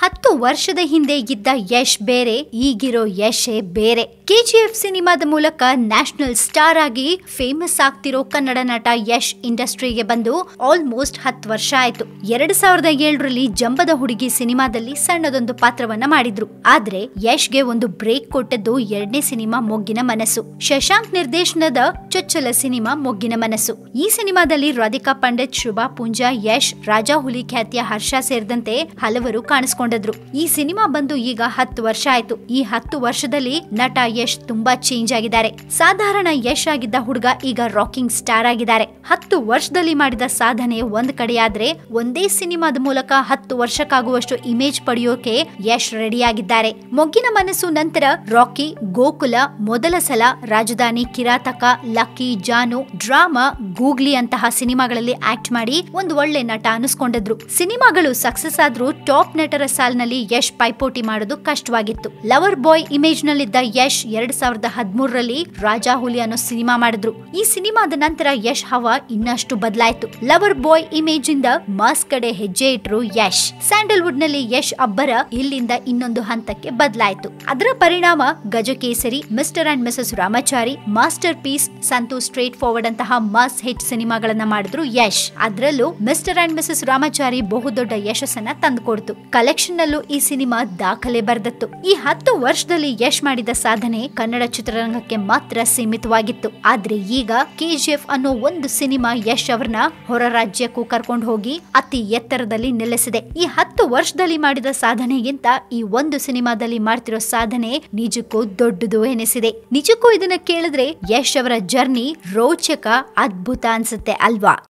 ಹತ್ತು ವರ್ಷದ ಹಿಂದೆ ಇದ್ದ ಯಶ್ ಬೇರೆ ಈಗಿರೋ ಯಶೇ ಬೇರೆ ಕೆಜಿಎಫ್ ಸಿನಿಮಾದ ಮೂಲಕ ನ್ಯಾಷನಲ್ ಸ್ಟಾರ್ ಆಗಿ ಫೇಮಸ್ ಆಗ್ತಿರೋ ಕನ್ನಡ ನಟ ಯಶ್ ಇಂಡಸ್ಟ್ರಿಗೆ ಬಂದು ಆಲ್ಮೋಸ್ಟ್ ಹತ್ತು ವರ್ಷ ಆಯ್ತು ಎರಡ್ ಸಾವಿರದ ಏಳರಲ್ಲಿ ಜಂಬದ ಹುಡುಗಿ ಸಿನಿಮಾದಲ್ಲಿ ಸಣ್ಣದೊಂದು ಪಾತ್ರವನ್ನ ಮಾಡಿದ್ರು ಆದ್ರೆ ಯಶ್ಗೆ ಒಂದು ಬ್ರೇಕ್ ಕೊಟ್ಟದ್ದು ಎರಡನೇ ಸಿನಿಮಾ ಮೊಗ್ಗಿನ ಮನಸ್ಸು ಶಶಾಂಕ್ ನಿರ್ದೇಶನದ ಚೊಚ್ಚಲ ಸಿನಿಮಾ ಮೊಗ್ಗಿನ ಮನಸ್ಸು ಈ ಸಿನಿಮಾದಲ್ಲಿ ರಾಧಿಕಾ ಪಂಡಿತ್ ಶುಭಾ ಪೂಂಜಾ ಯಶ್ ರಾಜಾ ಹುಲಿ ಖ್ಯಾತಿಯ ಹರ್ಷ ಸೇರಿದಂತೆ ಹಲವರು ಕಾಣಿಸ್ಕೊಂಡಿದ್ರು ಈ ಸಿನಿಮಾ ಬಂದು ಈಗ ಹತ್ತು ವರ್ಷ ಆಯ್ತು ಈ ಹತ್ತು ವರ್ಷದಲ್ಲಿ ನಟ ಯಶ್ ತುಂಬಾ ಚೇಂಜ್ ಆಗಿದ್ದಾರೆ ಸಾಧಾರಣ ಯಶ್ ಆಗಿದ್ದ ಹುಡುಗ ಈಗ ರಾಕಿಂಗ್ ಸ್ಟಾರ್ ಆಗಿದ್ದಾರೆ ಹತ್ತು ವರ್ಷದಲ್ಲಿ ಮಾಡಿದ ಸಾಧನೆ ಒಂದ್ ಕಡೆಯಾದ್ರೆ ಒಂದೇ ಸಿನಿಮಾದ ಮೂಲಕ ಹತ್ತು ವರ್ಷಕ್ಕಾಗುವಷ್ಟು ಇಮೇಜ್ ಪಡೆಯೋಕೆ ಯಶ್ ರೆಡಿ ಆಗಿದ್ದಾರೆ ಮೊಗ್ಗಿನ ಮನಸ್ಸು ನಂತರ ರಾಕಿ ಗೋಕುಲ ಮೊದಲ ಸಲ Rajadhani Kirataka Lucky Jaanu Drama Googly ಅಂತಹ ಸಿನಿಮಾಗಳಲ್ಲಿ ಆಕ್ಟ್ ಮಾಡಿ ಒಂದು ಒಳ್ಳೆ ನಟ ಅನಿಸ್ಕೊಂಡಿದ್ರು ಸಿನಿಮಾಗಳು ಸಕ್ಸಸ್ ಆದ್ರೂ ಟಾಪ್ ನಟರ ಸಾಲಿನಲ್ಲಿ ಯಶ್ ಪೈಪೋಟಿ ಮಾಡೋದು ಕಷ್ಟವಾಗಿತ್ತು ಲವರ್ ಬಾಯ್ ಇಮೇಜ್ ನಲ್ಲಿದ್ದ ಯಶ್ ಎರಡ್ ಸಾವಿರದ ಹದಿಮೂರರಲ್ಲಿ ರಾಜಾ ಹುಲಿ ಅನ್ನೋ ಸಿನಿಮಾ ಮಾಡಿದ್ರು ಈ ಸಿನಿಮಾದ ನಂತರ ಯಶ್ ಹವಾ ಇನ್ನಷ್ಟು ಬದಲಾಯ್ತು ಲವರ್ ಬಾಯ್ ಇಮೇಜ್ ಇಂದ ಮಾಸ್ ಕಡೆ ಹೆಜ್ಜೆ ಇಟ್ರು ಯಶ್ ಸ್ಯಾಂಡಲ್ವುಡ್ ನಲ್ಲಿ ಯಶ್ ಅಬ್ಬರ ಇಲ್ಲಿಂದ ಇನ್ನೊಂದು ಹಂತಕ್ಕೆ ಬದಲಾಯ್ತು ಅದರ ಪರಿಣಾಮ Gajakesari Mr and Mrs Ramachari Masterpiece Santhu Straight Forward ಅಂತಹ ಮಾಸ್ ಹಿಟ್ ಸಿನಿಮಾಗಳನ್ನ ಮಾಡಿದ್ರು ಯಶ್ ಅದರಲ್ಲೂ ಮಿಸ್ಟರ್ ಅಂಡ್ ಮಿಸಸ್ ರಾಮಾಚಾರಿ ಬಹುದೊಡ್ಡ ಯಶಸ್ಸನ್ನ ತಂದುಕೊಡ್ತು ಕಲೆಕ್ಷನ್ ನಲ್ಲೂ ಈ ಸಿನಿಮಾ ದಾಖಲೆ ಬರೆದತ್ತು ಈ ಹತ್ತು ವರ್ಷದಲ್ಲಿ ಯಶ್ ಮಾಡಿದ ಸಾಧನೆ ಕನ್ನಡ ಚಿತ್ರರಂಗಕ್ಕೆ ಮಾತ್ರ ಸೀಮಿತವಾಗಿತ್ತು ಆದ್ರೆ ಈಗ ಕೆಜಿಎಫ್ ಅನ್ನೋ ಒಂದು ಸಿನಿಮಾ ಯಶ್ ಅವರನ್ನ ಹೊರ ರಾಜ್ಯಕ್ಕೂ ಕರ್ಕೊಂಡು ಹೋಗಿ ಅತಿ ಎತ್ತರದಲ್ಲಿ ನಿಲ್ಲಿಸಿದೆ ಈ ಹತ್ತು ವರ್ಷದಲ್ಲಿ ಮಾಡಿದ ಸಾಧನೆಗಿಂತ ಈ ಒಂದು ಸಿನಿಮಾದಲ್ಲಿ ಮಾಡ್ತಿರೋ ಸಾಧನೆ ನಿಜಕ್ಕೂ ದೊಡ್ಡದು ಎನಿಸಿದೆ ನಿಜಕ್ಕೂ ಇದನ್ನ ಕೇಳಿದ್ರೆ ಯಶ್ ಅವರ ಜರ್ನಿ ರೋಚಕ ಅದ್ಭುತ ಅನ್ಸುತ್ತೆ ಅಲ್ವಾ